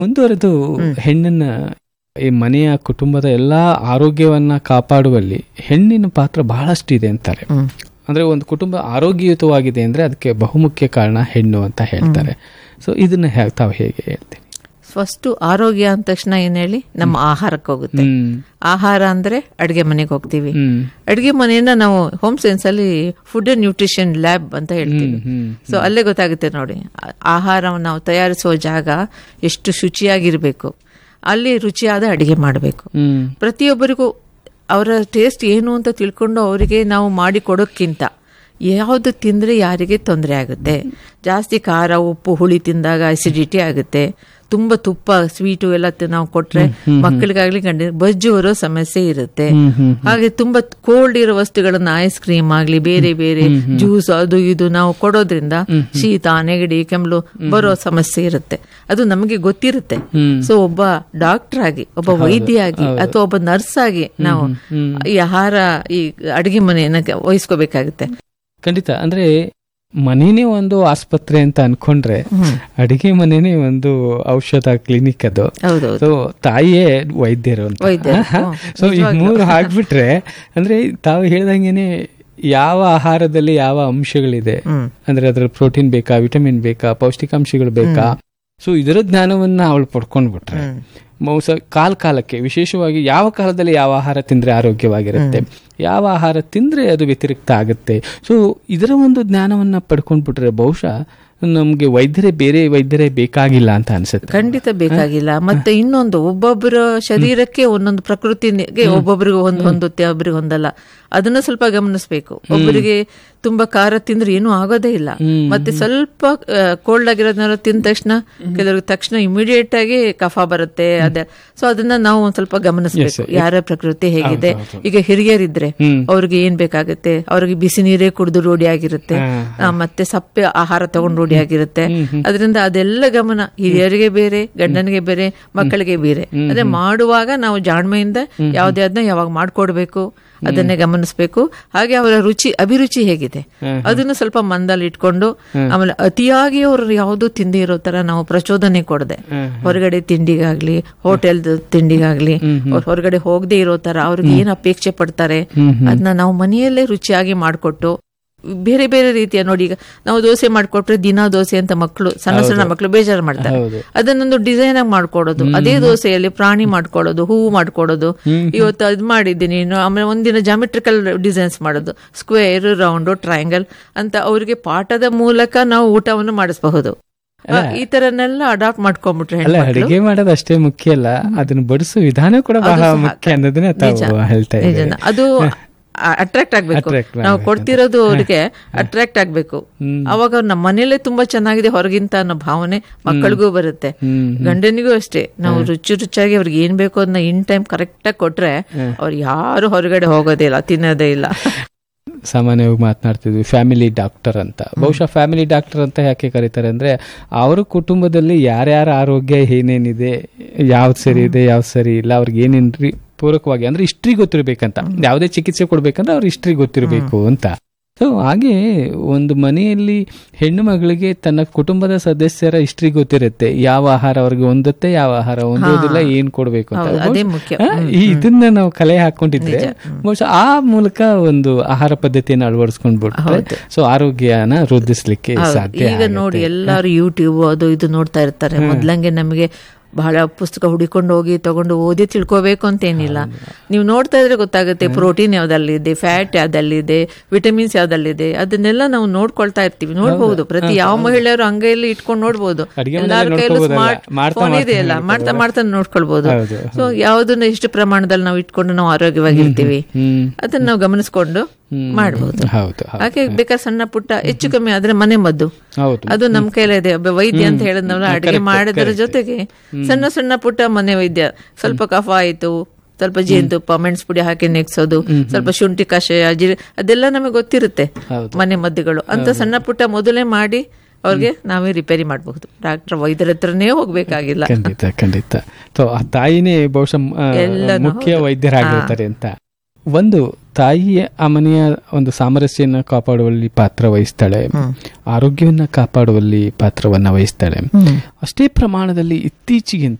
ಮುಂದುವರೆದು ಹೆಣ್ಣನ್ನ ಈ ಮನೆಯ ಕುಟುಂಬದ ಎಲ್ಲಾ ಆರೋಗ್ಯವನ್ನ ಕಾಪಾಡುವಲ್ಲಿ ಹೆಣ್ಣಿನ ಪಾತ್ರ ಬಹಳಷ್ಟಿದೆ ಅಂತಾರೆ ಹ್ಮ್. ಅಂದ್ರೆ ಒಂದು ಕುಟುಂಬ ಆರೋಗ್ಯಯುತವಾಗಿದೆ ಅಂದ್ರೆ ಅದಕ್ಕೆ ಬಹುಮುಖ್ಯ ಕಾರಣ ಹೆಣ್ಣು ಅಂತ ಹೇಳ್ತಾರೆ ಸೊ ಇದನ್ನ ಹೇ- ತಾವು ಹೇಗೆ ಹೇಳ್ತೀನಿ ಫಸ್ಟ್ ಆರೋಗ್ಯ ಅಂದ ತಕ್ಷಣ ಏನ್ ಹೇಳಿ ನಮ್ಮ ಆಹಾರಕ್ಕೆ ಹೋಗುತ್ತೆ ಹ್ಮ್ ಆಹಾರ ಅಂದ್ರೆ ಅಡಿಗೆ ಮನೆಗೆ ಹೋಗ್ತೀವಿ ಹ್ಮ್ ಅಡಿಗೆ ಮನೆಯನ್ನ ನಾವು ಹೋಮ್ ಸೈನ್ಸ್ ಅಲ್ಲಿ ಫುಡ್ ಅಂಡ್ ನ್ಯೂಟ್ರಿಷನ್ ಲ್ಯಾಬ್ ಅಂತ ಹೇಳ್ತೀವಿ ಹ್ಮ್ ಸೊ ಅಲ್ಲೇ ಗೊತ್ತಾಗುತ್ತೆ ನೋಡಿ ಆ- ಆಹಾರವನ್ನು ನಾವು ತಯಾರಿಸುವ ಜಾಗ ಎಷ್ಟು ಶುಚಿಯಾಗಿರ್ಬೇಕು ಅಲ್ಲಿ ರುಚಿಯಾದ ಅಡಿಗೆ ಮಾಡಬೇಕು ಹ್ಮ್ ಪ್ರತಿಯೊಬ್ಬರಿಗೂ ಅವರ ಟೇಸ್ಟ್ ಏನು ಅಂತ ತಿಳ್ಕೊಂಡು ಅವರಿಗೆ ನಾವು ಮಾಡಿ ಕೊಡೋಕ್ಕಿಂತ ಯಾವುದು ತಿಂದರೆ ಯಾರಿಗೆ ತೊಂದರೆ ಆಗುತ್ತೆ ಜಾಸ್ತಿ ಖಾರ ಉಪ್ಪು ಹುಳಿ ತಿಂದಾಗ ಅಸಿಡಿಟಿ ಆಗುತ್ತೆ ತುಂಬ ತುಪ್ಪ ಸ್ವೀಟು ಎಲ್ಲ ತಿ- ನಾವು ಕೊಟ್ರೆ ಮಕ್ಕಳಿಗಾಗ್ಲಿ ಗಂಡ ಬಜ್ಜು ಬರೋ ಸಮಸ್ಯೆ ಇರುತ್ತೆ ಹಾಗೆ ತುಂಬಾ ಕೋಲ್ಡ್ ಇರೋ ವಸ್ತುಗಳನ್ನ ಐಸ್ ಕ್ರೀಮ್ ಆಗ್ಲಿ ಬೇರೆ ಬೇರೆ ಜ್ಯೂಸ್ ಅದು ಇದು ನಾವು ಕೊಡೋದ್ರಿಂದ ಶೀತ ನೆಗಡಿ ಕೆಮ್ಮಲು ಬರೋ ಸಮಸ್ಯೆ ಇರುತ್ತೆ ಅದು ನಮಗೆ ಗೊತ್ತಿರುತ್ತೆ ಸೊ ಒಬ್ಬ ಡಾಕ್ಟರ್ ಆಗಿ ಒಬ್ಬ ವೈದ್ಯ ಆಗಿ ಅಥವಾ ಒಬ್ಬ ನರ್ಸ್ ಆಗಿ ನಾವು ಈ ಆಹಾರ ಈ ಅಡಿಗೆ ಮನೆಯನ್ನ ವಹಿಸ್ಕೋಬೇಕಾಗುತ್ತೆ ಖಂಡಿತ ಅಂದ್ರೆ ಮನೇನೆ ಒಂದು ಆಸ್ಪತ್ರೆ ಅಂತ ಅನ್ಕೊಂಡ್ರೆ ಅಡಿಗೆ ಮನೇನೆ ಒಂದು ಔಷಧ ಕ್ಲಿನಿಕ್ ಅದು ಹೌದೌದು ಸೊ ತಾಯಿಯೇ ವೈದ್ಯರು ಅಂತ ವೈದ್ಯರು, ಹ್ಮ್. ಸೊ ಈ ಮೂರು ಹಾಕ್ಬಿಟ್ರೆ ಅಂದ್ರೆ ತಾವು ಹೇಳ್ದಂಗೆನೆ ಯಾವ ಆಹಾರದಲ್ಲಿ ಯಾವ ಅಂಶಗಳಿದೆ ಹ್ಮ್ ಅಂದ್ರೆ ಅದ್ರಲ್ಲಿ ಪ್ರೋಟೀನ್ ಬೇಕಾ ವಿಟಮಿನ್ ಬೇಕಾ ಪೌಷ್ಟಿಕಾಂಶಗಳು ಬೇಕಾ ಸೊ ಇದರ ಜ್ಞಾನವನ್ನ ಅವಳು ಪಡ್ಕೊಂಡ್ಬಿಟ್ರೆ ಹ್ಮ್. ಮೌಸ ಕಾಲ ಕಾಲಕ್ಕೆ ವಿಶೇಷವಾಗಿ ಯಾವ ಕಾಲದಲ್ಲಿ ಯಾವ ಆಹಾರ ತಿಂದ್ರೆ ಆರೋಗ್ಯವಾಗಿರುತ್ತೆ ಯಾವ ಆಹಾರ ತಿಂದ್ರೆ ಅದು ವ್ಯತಿರಿಕ್ತ ಆಗುತ್ತೆ ಸೊ ಇದರ ಒಂದು ಜ್ಞಾನವನ್ನ ಪಡ್ಕೊಂಡ್ಬಿಟ್ರೆ ಬಹುಶಃ ನಮ್ಗೆ ವೈದ್ಯರೇ ಬೇರೆ ವೈದ್ಯರೇ ಬೇಕಾಗಿಲ್ಲ ಅಂತ ಅನ್ಸುತ್ತೆ ಖಂಡಿತ ಬೇಕಾಗಿಲ್ಲ ಮತ್ತೆ ಇನ್ನೊಂದು ಒಬ್ಬೊಬ್ಬರ ಶರೀರಕ್ಕೆ ಒಂದೊಂದು ಪ್ರಕೃತಿಗೆ ಒಬ್ಬೊಬ್ಬರಿಗೆ ಹೊಂದ್ ಹೊಂದುತ್ತೆ ಒಬ್ಬರಿಗೆ ಹೊಂದಲ್ಲ ಅದನ್ನ ಸ್ವಲ್ಪ ಗಮನಿಸಬೇಕು ಒಬ್ಬರಿಗೆ ತುಂಬಾ ಖಾರ ತಿಂದ್ರೆ ಏನೂ ಆಗೋದೇ ಇಲ್ಲ ಮತ್ತೆ ಸ್ವಲ್ಪ ಕೋಲ್ಡ್ ಆಗಿರೋದನ್ನ ತಿಂದ ತಕ್ಷಣ ಕೆಲವ್ರಿಗೆ ತಕ್ಷಣ ಇಮಿಡಿಯೇಟ್ ಆಗಿ ಕಫ ಬರುತ್ತೆ ಅದೇ ಸೊ ಅದನ್ನ ನಾವು ಒಂದ್ ಸ್ವಲ್ಪ ಗಮನಿಸಬೇಕು ಯಾರ ಪ್ರಕೃತಿ ಹೇಗಿದೆ ಈಗ ಹಿರಿಯರಿದ್ರೆ ಅವ್ರಿಗೆ ಏನ್ ಬೇಕಾಗುತ್ತೆ ಅವ್ರಿಗೆ ಬಿಸಿ ನೀರೇ ಕುಡಿದು ರೂಢಿ ಆಗಿರುತ್ತೆ ಆ, ಮತ್ತೆ ಸಪ್ಪೆ ಆಹಾರ ತಗೊಂಡು ರೂಢಿ ಆಗಿರುತ್ತೆ ಅದರಿಂದ ಅದೆಲ್ಲ ಗಮನ ಹಿರಿಯರಿಗೆ ಬೇರೆ ಗಂಡನಿಗೆ ಬೇರೆ ಮಕ್ಕಳಿಗೆ ಬೇರೆ ಅದೇ ಮಾಡುವಾಗ ನಾವು ಜಾಣ್ಮೆಯಿಂದ ಯಾವುದೇ ಅದನ್ನ ಯಾವಾಗ ಮಾಡ್ಕೊಡ್ಬೇಕು ಅದನ್ನೇ ಗಮನಿಸಬೇಕು ಹಾಗೆ ಅವರ ರುಚಿ ಅಭಿರುಚಿ ಹೇಗಿದೆ ಅದನ್ನು ಸ್ವಲ್ಪ ಮಂದಲ್ಲಿ ಇಟ್ಕೊಂಡು ಆಮೇಲೆ ಅತಿಯಾಗಿ ಅವರು ಯಾವುದು ತಿಂದಿ ಇರೋ ತರ ನಾವು ಪ್ರಚೋದನೆ ಕೊಡದೆ ಹೊರಗಡೆ ತಿಂಡಿಗಾಗ್ಲಿ ಹೋಟೆಲ್ ತಿಂಡಿಗಾಗ್ಲಿ ಅವ್ರು ಹೊರಗಡೆ ಹೋಗದೆ ಇರೋ ತರ ಅವ್ರಿಗೆ ಏನ್ ಅಪೇಕ್ಷೆ ಪಡ್ತಾರೆ ಅದನ್ನ ನಾವು ಮನೆಯಲ್ಲೇ ರುಚಿಯಾಗಿ ಮಾಡಿಕೊಟ್ಟು ಬೇರೆ ಬೇರೆ ರೀತಿಯ ನೋಡಿ ಈಗ ನಾವು ದೋಸೆ ಮಾಡ್ಕೊಟ್ರೆ ದಿನಾ ದೋಸೆ ಅಂತ ಮಕ್ಕಳು ಸಣ್ಣ ಸಣ್ಣ ಮಕ್ಕಳು ಬೇಜಾರು ಮಾಡ್ತಾರೆ ಹೌದು. ಅದನ್ನೊಂದು ಡಿಸೈನ್ ಆಗಿ ಮಾಡ್ಕೊಡೋದು ಅದೇ ದೋಸೆಯಲ್ಲಿ ಪ್ರಾಣಿ ಮಾಡ್ಕೊಡೋದು ಹೂವು ಮಾಡ್ಕೊಡೋದು ಇವತ್ತು ಅದ್ ಮಾಡಿದ್ದೀನಿ ಇನ್ನು ಆಮೇಲೆ ಒಂದಿನ ಜಾಮೆಟ್ರಿಕಲ್ ಡಿಸೈನ್ಸ್ ಮಾಡೋದು ಸ್ಕ್ವೇರ್ ರೌಂಡ್ ಟ್ರಯಾಂಗಲ್ ಅಂತ ಅವರಿಗೆ ಪಾಠದ ಮೂಲಕ ನಾವು ಊಟವನ್ನು ಮಾಡಿಸಬಹುದು ಈ ತರನೆಲ್ಲ ಅಡಾಪ್ಟ್ ಮಾಡ್ಕೊಂಡ್ಬಿಟ್ರೆ ಅಲ್ಲ ಹೆಣ್ಮಕ್ಳು ಅಡಿಗೆ ಮಾಡೋದು ಅಷ್ಟೇ ಮುಖ್ಯ ಅಲ್ಲ ಅದನ್ನ ಬಡಿಸೋ ವಿಧಾನ ಕೂಡ ಬಹಳ ಮುಖ್ಯ ಅನ್ನೋದನ್ನ ತಾವು ಹೇಳ್ತಾ ಇದ್ದೀವಿ ನಿಜನ. ಅದು ಅಟ್ರಾಕ್ಟ್ ಆಗ್ಬೇಕು Attract ನಾವು ಕೊಡ್ತಿರೋದು ಅವ್ರಿಗೆ ಅಟ್ರಾಕ್ಟ್ ಆಗ್ಬೇಕು ಅವಾಗ ನಮ್ಮ ಮನೇಲೆ ತುಂಬಾ ಚೆನ್ನಾಗಿದೆ ಹೊರಗಿಂತ ಅನ್ನೋ ಭಾವನೆ ಮಕ್ಕಳಿಗೂ ಬರುತ್ತೆ ಹ್ಮ್. ಗಂಡನಿಗೂ ಅಷ್ಟೇ ನಾವು ರುಚಿ ರುಚಿಯಾಗಿ ಅವ್ರಿಗೆ ಏನ್ ಬೇಕು ಅದನ್ನ ಇನ್ ಟೈಮ್ ಕರೆಕ್ಟ್ ಆಗಿ ಕೊಟ್ರೆ ಅವ್ರು ಯಾರು ಹೊರಗಡೆ ಹೋಗೋದೇ ಇಲ್ಲ ತಿನ್ನೋದೇ ಇಲ್ಲ ಸಾಮಾನ್ಯವಾಗಿ ಮಾತನಾಡ್ತಿದ್ವಿ ಫ್ಯಾಮಿಲಿ ಡಾಕ್ಟರ್ ಅಂತ ಬಹುಶಃ ಫ್ಯಾಮಿಲಿ ಡಾಕ್ಟರ್ ಅಂತ ಯಾಕೆ ಕರೀತಾರೆ ಅಂದ್ರೆ ಅವ್ರ ಕುಟುಂಬದಲ್ಲಿ ಯಾರ್ಯಾರ ಆರೋಗ್ಯ ಏನೇನಿದೆ ಯಾವ್ದು ಸರಿ ಇದೆ ಯಾವ್ದು ಸರಿ ಇಲ್ಲ ಅವ್ರಿಗೆ ಏನೇನ್ರಿ ಪೂರಕವಾಗಿ ಅಂದ್ರೆ ಹಿಸ್ಟ್ರಿ ಗೊತ್ತಿರ್ಬೇಕಂತ ಯಾವುದೇ ಚಿಕಿತ್ಸೆ ಕೊಡ್ಬೇಕಂದ್ರೆ ಅವ್ರ ಹಿಸ್ಟ್ರಿ ಗೊತ್ತಿರಬೇಕು ಅಂತ ಸೊ ಹಾಗೆ ಒಂದು ಮನೆಯಲ್ಲಿ ಹೆಣ್ಣು ಮಗಳಿಗೆ ತನ್ನ ಕುಟುಂಬದ ಸದಸ್ಯರ ಹಿಸ್ಟ್ರಿ ಗೊತ್ತಿರುತ್ತೆ ಯಾವ ಆಹಾರ ಅವ್ರಿಗೆ ಹೊಂದುತ್ತೆ ಯಾವ ಆಹಾರ ಹೊಂದೋದಿಲ್ಲ ಏನ್ ಕೊಡ್ಬೇಕು ಅಂತ ಹೌದು, ಅದೇ ಮುಖ್ಯ. ಆ, ಈ ಇದನ್ನ ನಾವು ಕಲೆ ಹಾಕೊಂಡಿದ್ರೆ ಬಹುಶಃ ಆ ಮೂಲಕ ಒಂದು ಆಹಾರ ಪದ್ಧತಿಯನ್ನು ಅಳವಡಿಸ್ಕೊಂಡ್ಬಿಟ್ರೆ ಸೊ ಆರೋಗ್ಯನ ವೃದ್ಧಿಸ್ಲಿಕ್ಕೆ ಸಾಧ್ಯ ಈಗ ನೋಡಿ ಎಲ್ಲಾರು ಯೂಟ್ಯೂಬ್ ಅದು ಇದು ನೋಡ್ತಾ ಇರ್ತಾರೆ ಮೊದ್ಲಂಗೆ ನಮಗೆ ಬಹಳ ಪುಸ್ತಕ ಹುಡಿಕೊಂಡು ಹೋಗಿ ತಗೊಂಡು ಓದಿ ತಿಳ್ಕೋಬೇಕು ಅಂತ ಏನಿಲ್ಲ ನೀವು ನೋಡ್ತಾ ಇದ್ರೆ ಗೊತ್ತಾಗುತ್ತೆ ಪ್ರೋಟೀನ್ ಯಾವ್ದಲ್ಲಿದೆ ಫ್ಯಾಟ್ ಯಾವ್ದಲ್ಲಿದೆ ವಿಟಮಿನ್ಸ್ ಯಾವ್ದಲ್ಲಿದೆ ಅದನ್ನೆಲ್ಲ ನಾವು ನೋಡ್ಕೊಳ್ತಾ ಇರ್ತೀವಿ ನೋಡ್ಬಹುದು ಪ್ರತಿ ಯಾವ ಮಹಿಳೆಯರು ಅಂಗೈಯಲ್ಲಿ ಇಟ್ಕೊಂಡು ನೋಡ್ಬೋದು ಅಡ್ಗೆ ಎಲ್ಲಾರ ಮನೆಯಲ್ಲೇ ಕೈಯಲ್ಲೂ ನೋಡ್ಕೋಬೋದಲ್ಲ. ಸ್ಮಾರ್ಟ್ ಮಾಡ್ತಾ ಫೋನ್ ಮಾಡ್ತಾ ಇದೆಯಲ್ಲ ಮಾಡ್ತಾ ಮಾಡ್ತಾ ನೋಡ್ಕೊಳ್ಬಹುದು ಹೌದು. ಸೊ ಯಾವ್ದನ್ನ ಎಷ್ಟು ಪ್ರಮಾಣದಲ್ಲಿ ನಾವು ಇಟ್ಕೊಂಡು ನಾವು ಆರೋಗ್ಯವಾಗಿರ್ತೀವಿ ಹ್ಮ್ ಅದನ್ನ ನಾವು ಗಮನಿಸ್ಕೊಂಡು ಮಾಡಬಹುದು ಹೌದು ಹೌದು ಹಾಗೆ ಬೇಕಾದ್ರೆ ಸಣ್ಣ ಪುಟ್ಟ ಹೆಚ್ಚು ಕಮ್ಮಿ ಆದ್ರೆ ಮನೆ ಮದ್ದು ಹೌದು ಅದು ನಮ್ ಕೈಲಿದೆ ಒಬ್ಬ ವೈದ್ಯ ಅಂತ ಹೇಳಿದ್ನಲ್ಲ ಅಡಿಗೆ ಮಾಡೋದ್ರ ಜೊತೆಗೆ ಸಣ್ಣ ಸಣ್ಣ ಪುಟ್ಟ ಮನೆ ವೈದ್ಯ ಸ್ವಲ್ಪ ಕಫ ಆಯ್ತು ಸ್ವಲ್ಪ ಜೇನುತುಪ್ಪ ಮೆಣಸು ಪುಡಿ ಹಾಕಿ ನೆಗ್ಸೋದು ಸ್ವಲ್ಪ ಶುಂಠಿ ಕಷಾಯ ಜೀರಿ ಅದೆಲ್ಲ ನಮಗೆ ಗೊತ್ತಿರುತ್ತೆ ಹೌದು. ಮನೆ ಮದ್ದುಗಳು ಅಂತ ಸಣ್ಣ ಪುಟ್ಟ ಮೊದಲೇ ಮಾಡಿ ಅವ್ರಿಗೆ ನಾವೇ ರಿಪೇರಿ ಮಾಡಬಹುದು ಡಾಕ್ಟರ್ ವೈದ್ಯರ ಹತ್ರನೇ ಹೋಗ್ಬೇಕಾಗಿಲ್ಲ ಖಂಡಿತ ಖಂಡಿತ ಸೊ ಆ ತಾಯಿನೇ ಬಹುಶಃ ಆ, ಎಲ್ಲನೂ ಮುಖ್ಯ ವೈದ್ಯರಾಗಿರ್ತಾರೆ ಅಂತ ಒಂದು ತಾಯಿಯ ಆ ಮನೆಯ ಒಂದು ಸಾಮರಸ್ಯನ ಕಾಪಾಡುವಲ್ಲಿ ಪಾತ್ರ ವಹಿಸ್ತಾಳೆ ಆರೋಗ್ಯವನ್ನ ಕಾಪಾಡುವಲ್ಲಿ ಪಾತ್ರವನ್ನ ವಹಿಸ್ತಾಳೆ ಅಷ್ಟೇ ಪ್ರಮಾಣದಲ್ಲಿ ಇತ್ತೀಚೆಗೆ